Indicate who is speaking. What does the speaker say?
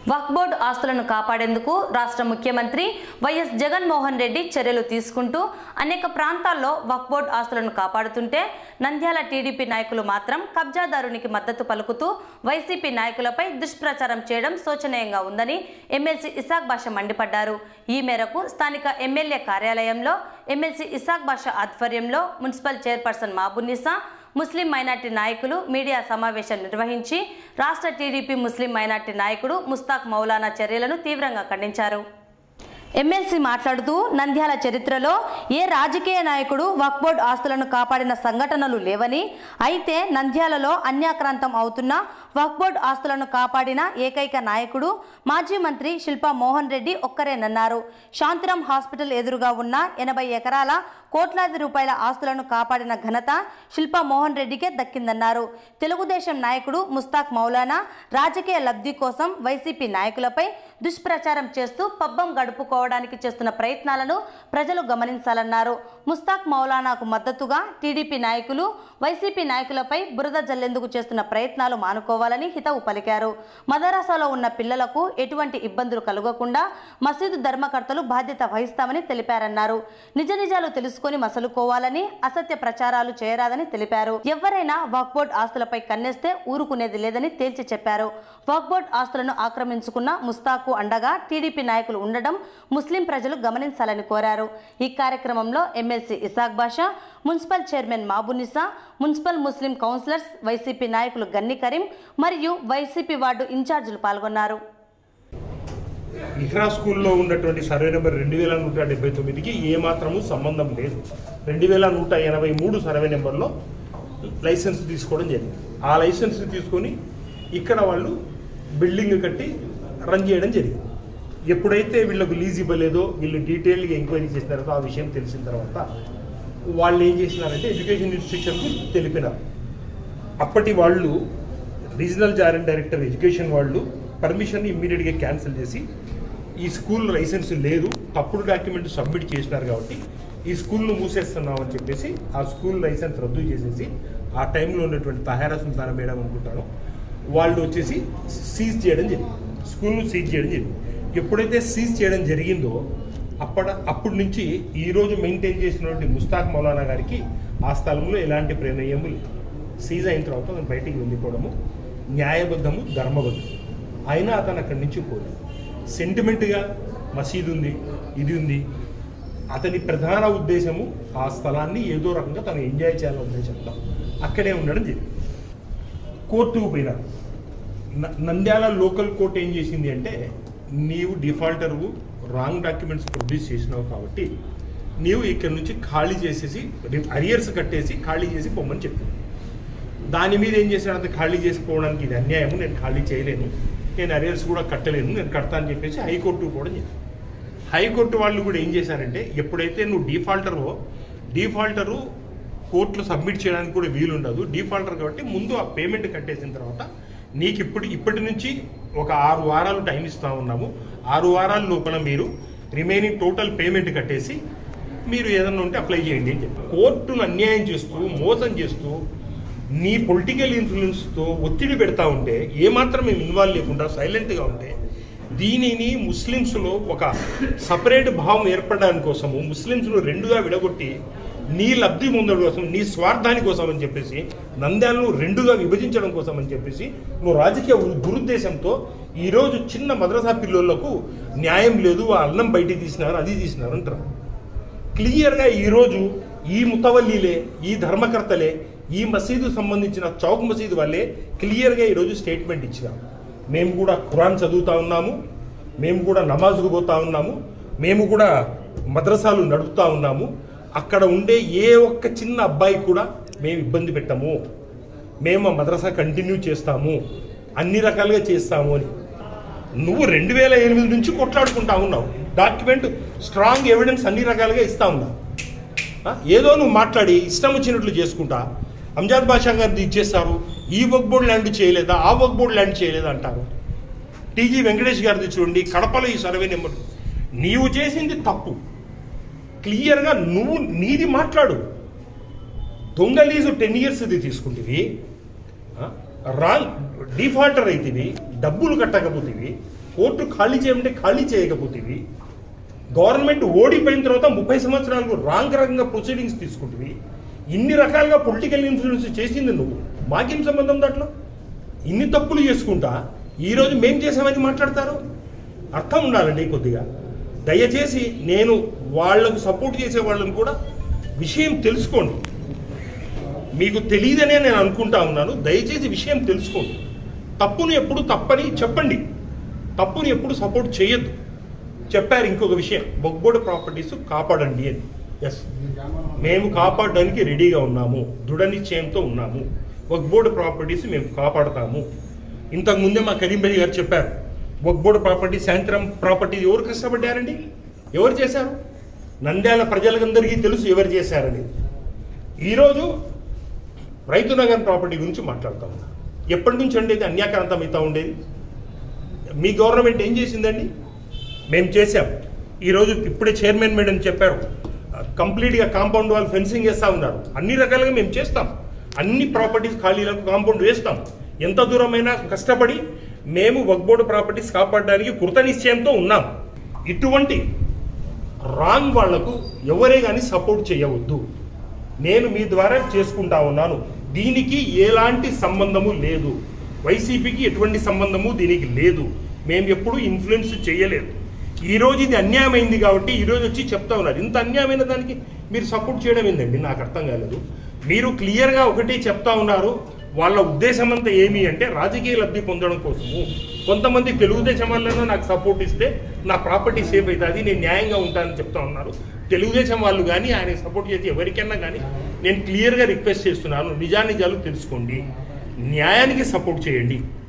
Speaker 1: వక్ఫ్ board ఆస్తులను కాపాడేందుకు రాష్ట్ర ముఖ్యమంత్రి వైఎస్ జగన్మోహన్ రెడ్డి చర్యలు తీసుకుంటూ అనేక ప్రాంతాల్లో వక్ఫ్ బోర్డు ఆస్తులను కాపాడుతుంటే నంద్యాల టీడీపీ నాయకులు మాత్రం కబ్జాదారునికి మద్దతు పలుకుతూ వైసీపీ నాయకులపై దుష్ప్రచారం చేయడం శోచనీయంగా ఉందని ఎమ్మెల్సీ ఇసాక్ బాష మండిపడ్డారు ఈ మేరకు స్థానిక ఎమ్మెల్యే కార్యాలయంలో ఎమ్మెల్సీ ఇసాక్ బాష ఆధ్వర్యంలో municipal chairperson Mabunnisa Muslim minority నాయకులు మీడియా సమావేశం నిర్వహించి రాష్ట్ర టీడీపీ ముస్లిం మైనార్టీ నాయకుడు ముస్తాక్ మౌలానా చర్యలను తీవ్రంగా ఖండించారు ఎమ్మెల్సీ మాట్లాడుతూ నంద్యాల చరిత్రలో ఏ రాజకీయ నాయకుడు వక్ఫ్ బోర్డు ఆస్తులను కాపాడిన సంఘటనలు లేవని అయితే నంద్యాలలో అన్యాక్రాంతం అవుతున్న వక్ఫ్ బోర్డు ఆస్తులను కాపాడిన ఏకైక నాయకుడు మాజీ మంత్రి శిల్పా మోహన్ రెడ్డి ఒక్కరేనన్నారు శాంతిరాం హాస్పిటల్ ఎదురుగా ఉన్న ఎనభై ఎకరాల కోట్లాది రూపాయల ఆస్తులను కాపాడిన ఘనత శిల్పా మోహన్ రెడ్డికే దక్కిందన్నారు తెలుగుదేశం నాయకుడు ముస్తాక్ మౌలానా రాజకీయ లబ్ధి కోసం వైసీపీ నాయకులపై దుష్ప్రచారం చేస్తూ పబ్బం గడుపుకోవడానికి చేస్తున్న ప్రయత్నాలను ప్రజలు గమనించాలన్నారు ముస్తాక్ మౌలానాకు మద్దతుగా టీడీపీ నాయకులు వైసీపీ నాయకులపై బురద జల్లేందుకు చేస్తున్న ప్రయత్నాలు మానుకోవాలని హితవు పలికారు మదరసాలో ఉన్న పిల్లలకు ఎటువంటి ఇబ్బందులు కలగకుండా మసీదు ధర్మకర్తలు బాధ్యత వహిస్తామని తెలిపారన్నారు నిజ నిజాలు తెలుసుకొని మసలుకోవాలని అసత్య ప్రచారాలు చేయరాదని తెలిపారు ఎవరైనా వక్ఫ్ బోర్డ్ ఆస్తులపై కన్నేస్తే ఊరుకునేది లేదని తేల్చి చెప్పారు వక్ఫ్ బోర్డ్ ఆస్తులను ఆక్రమించుకున్న ముస్తాకు అండగా టీడీపీ నాయకులు ఉండడం ముస్లిం ప్రజలు గమనించాలని కోరారు ఈ కార్యక్రమంలో MLC Isaq Basha municipal chairman Mabunisa municipal Muslim councillors YCP నాయకులు గన్ని కరీం మరియు వైసీపీ వార్డు ఇన్ఛార్జీలు పాల్గొన్నారు
Speaker 2: ఇహ్రా స్కూల్లో ఉన్నటువంటి సర్వే నెంబర్ రెండు వేల నూట డెబ్బై తొమ్మిదికి ఏమాత్రము సంబంధం లేదు రెండు వేల నూట ఎనభై మూడు సర్వే నెంబర్లో లైసెన్స్ తీసుకోవడం జరిగింది ఆ లైసెన్స్ తీసుకొని ఇక్కడ వాళ్ళు బిల్డింగ్ కట్టి రన్ చేయడం జరిగింది ఎప్పుడైతే వీళ్ళకు లీజ్ ఇవ్వలేదో వీళ్ళు డీటెయిల్గా ఎంక్వైరీ చేసిన తర్వాత ఆ విషయం తెలిసిన తర్వాత వాళ్ళు ఏం చేసినారంటే ఎడ్యుకేషన్ ఇన్స్టిట్యూషన్కు తెలిపినారు అప్పటి వాళ్ళు రీజనల్ జాయింట్ డైరెక్టర్ ఎడ్యుకేషన్ వాళ్ళు పర్మిషన్ ఇమ్మీడియట్గా క్యాన్సిల్ చేసి ఈ స్కూల్ లైసెన్స్ లేదు తప్పుడు డాక్యుమెంట్ సబ్మిట్ చేసినారు కాబట్టి ఈ స్కూల్ను మూసేస్తున్నాం అని చెప్పేసి ఆ స్కూల్ లైసెన్స్ రద్దు చేసేసి ఆ టైంలో ఉన్నటువంటి తహారా సుల్తానా మేడం అనుకుంటాను వాళ్ళు వచ్చేసి సీజ్ చేయడం జరిగింది స్కూల్ను సీజ్ చేయడం జరిగింది ఎప్పుడైతే సీజ్ చేయడం జరిగిందో అప్పటి అప్పటి నుంచి ఈరోజు మెయింటైన్ చేసినటువంటి ముస్తాక్ మౌలానా గారికి ఆ స్థలంలో ఎలాంటి ప్రమేయము లేదు సీజ్ అయిన తర్వాత అతను బయటికి వెళ్ళిపోవడము న్యాయబద్ధము ధర్మబద్ధము అయినా అతను అక్కడి నుంచి పోలేదు సెంటిమెంట్గా మసీదు ఉంది ఇది ఉంది అతని ప్రధాన ఉద్దేశము ఆ స్థలాన్ని ఏదో రకంగా తను ఎంజాయ్ చేయాలనే ఉద్దేశంతో అక్కడే ఉండడం జరిగింది కోర్టుకు పోయినారు న- నంద్యాల లోకల్ కోర్ట్ ఏం చేసింది అంటే నీవు డిఫాల్టర్వు రాంగ్ డాక్యుమెంట్స్ ప్రొడ్యూస్ చేసినావు కాబట్టి నీవు ఇక్కడి నుంచి ఖాళీ చేసేసి అరియర్స్ కట్టేసి ఖాళీ చేసి పొమ్మని చెప్పింది దాని మీద ఏం చేశాడంటే ఖాళీ చేసుకోవడానికి ఇది అన్యాయము నేను ఖాళీ చేయలేను నేను అరియర్స్ కూడా కట్టలేను నేను కడతా అని చెప్పేసి హైకోర్టు కూడా చెప్పాను హైకోర్టు వాళ్ళు కూడా ఏం చేశారంటే ఎప్పుడైతే నువ్వు డిఫాల్టరో డిఫాల్టరు కోర్టులో సబ్మిట్ చేయడానికి కూడా వీలు ఉండదు డిఫాల్టర్ కాబట్టి ముందు ఆ పేమెంట్ కట్టేసిన తర్వాత నీకు ఇప్పుడు ఇప్పటి నుంచి ఒక ఆరు వారాలు టైం ఇస్తా ఉన్నాము ఆరు వారాల లోపల మీరు రిమైనింగ్ టోటల్ పేమెంట్ కట్టేసి మీరు ఏదన్నా ఉంటే అప్లై చేయండి అని చెప్పి కోర్టును అన్యాయం చేస్తూ మోసం చేస్తూ నీ పొలిటికల్ ఇన్ఫ్లుయెన్స్తో ఒత్తిడి పెడతా ఉంటే ఏమాత్రం మేము ఇన్వాల్వ్ లేకుండా సైలెంట్గా ఉంటే దీనిని ముస్లిమ్స్లో ఒక సపరేట్ భావం ఏర్పడడానికి కోసము ముస్లిమ్స్ను రెండుగా విడగొట్టి నీ లబ్ధి పొందడం కోసం నీ స్వార్థాని కోసం అని చెప్పేసి నంద్యాలను రెండుగా విభజించడం కోసం అని చెప్పేసి నువ్వు రాజకీయ దు- దురుద్దేశంతో ఈరోజు చిన్న మద్రసా పిల్లలకు న్యాయం లేదు ఆ అన్నం బయటికి తీసినారు అది తీసినారు అంటారు క్లియర్గా ఈరోజు ఈ ముతవల్లీలే ఈ ధర్మకర్తలే ఈ మసీదు సంబంధించిన చౌక్ మసీదు వాళ్ళే క్లియర్గా ఈరోజు స్టేట్మెంట్ ఇచ్చినారు మేము కూడా ఖురాన్ చదువుతా ఉన్నాము మేము కూడా నమాజ్కు పోతా ఉన్నాము మేము కూడా మద్రసాలు నడుపుతా ఉన్నాము అక్కడ ఉండే ఏ ఒక్క చిన్న అబ్బాయి కూడా మేము ఇబ్బంది పెట్టము మేము ఆ మద్రసా కంటిన్యూ చేస్తాము అన్ని రకాలుగా చేస్తాము అని నువ్వు రెండు వేల ఎనిమిది నుంచి కొట్లాడుకుంటా ఉన్నావు డాక్యుమెంట్ స్ట్రాంగ్ ఎవిడెన్స్ అన్ని రకాలుగా ఇస్తా ఉన్నావు ఆ? ఏదో నువ్వు మాట్లాడి ఇష్టం వచ్చినట్లు చేసుకుంటా అంజాద్ బాషా గారిది ఇచ్చేస్తారు ఈ వర్క్ బోర్డు ల్యాండ్ చేయలేదా ఆ వర్క్ బోర్డు ల్యాండ్ చేయలేదా అంటారు టీజీ వెంకటేష్ గారిది చూడండి కడపలో ఈ సర్వే నెంబర్ నీవు చేసింది తప్పు క్లియర్గా నువ్వు నీది మాట్లాడు దొంగ లీజు టెన్ ఇయర్స్ ఇది తీసుకుంటివి రాంగ్ డిఫాల్టర్ అయితేవి డబ్బులు కట్టకపోతేవి కోర్టు ఖాళీ చేయమంటే ఖాళీ చేయకపోతేవి గవర్నమెంట్ ఓడిపోయిన తర్వాత ముప్పై సంవత్సరాలకు రాంగ్ రకంగా ప్రొసీడింగ్స్ తీసుకుంటుంది ఇన్ని రకాలుగా పొలిటికల్ ఇన్ఫ్లుయెన్స్ చేసింది నువ్వు మాకేం సంబంధం దాంట్లో ఇన్ని తప్పులు చేసుకుంటా ఈరోజు మేం చేసామని మాట్లాడతారు అర్థం ఉండాలండి కొద్దిగా దయచేసి నేను వాళ్లకు సపోర్ట్ చేసే వాళ్ళని కూడా విషయం తెలుసుకోండి మీకు తెలియదనే నేను అనుకుంటా ఉన్నాను దయచేసి విషయం తెలుసుకోండి తప్పును ఎప్పుడు తప్పని చెప్పండి తప్పుని ఎప్పుడు సపోర్ట్ చేయొద్దు చెప్పారు ఇంకొక విషయం బొగ్గోడు ప్రాపర్టీస్ కాపాడండి అని ఎస్ మేము కాపాడడానికి రెడీగా ఉన్నాము దృఢ నిశ్చయంతో ఉన్నాము వక్బోర్డు ప్రాపర్టీస్ మేము కాపాడతాము ఇంతకు ముందే మా కరీంభాయ్ గారు చెప్పారు వక్బోర్డు ప్రాపర్టీ సాయంత్రం ప్రాపర్టీ ఎవరు కష్టపడ్డారండి ఎవరు చేశారు నంద్యాల ప్రజలందరికీ తెలుసు ఎవరు చేశారని ఈరోజు రైతు నగర్ ప్రాపర్టీ గురించి మాట్లాడుతా ఉన్నా ఎప్పటి నుంచి అండి ఇది అన్యాక్రాంతం అవుతా ఉండేది మీ గవర్నమెంట్ ఏం చేసిందండి మేము చేశాం ఈరోజు ఇప్పుడే చైర్మన్ మేడం చెప్పారు కంప్లీట్గా కాంపౌండ్ వాళ్ళు ఫెన్సింగ్ చేస్తూ ఉన్నారు అన్ని రకాలుగా మేము చేస్తాం అన్ని ప్రాపర్టీస్ ఖాళీలకు కాంపౌండ్ వేస్తాం ఎంత దూరమైనా కష్టపడి మేము వక్బోర్డు ప్రాపర్టీస్ కాపాడడానికి కృత నిశ్చయంతో ఉన్నాం ఇటువంటి రాంగ్ వాళ్లకు ఎవరే కానీ సపోర్ట్ చేయవద్దు నేను మీ ద్వారా చేసుకుంటా ఉన్నాను దీనికి ఎలాంటి సంబంధము లేదు వైసీపీకి ఎటువంటి సంబంధము దీనికి లేదు మేము ఎప్పుడు ఇన్ఫ్లుయెన్స్ చేయలేదు ఈ రోజు ఇది అన్యాయమైంది కాబట్టి ఈ రోజు వచ్చి చెప్తా ఉన్నారు ఇంత అన్యాయమైన దానికి మీరు సపోర్ట్ చేయడం ఏందండి నాకు అర్థం కాలేదు మీరు క్లియర్గా ఒకటి చెప్తా ఉన్నారు వాళ్ళ ఉద్దేశం అంతా ఏమి అంటే రాజకీయ లబ్ధి పొందడం కోసము కొంతమంది తెలుగుదేశం వాళ్ళను నాకు సపోర్ట్ ఇస్తే నా ప్రాపర్టీ సేఫ్ అవుతుంది నేను న్యాయంగా ఉంటానని చెప్తా ఉన్నారు తెలుగుదేశం వాళ్ళు కానీ ఆయన సపోర్ట్ చేసి ఎవరికైనా కానీ నేను క్లియర్గా రిక్వెస్ట్ చేస్తున్నాను నిజానిజాలు తెలుసుకోండి న్యాయానికి సపోర్ట్ చేయండి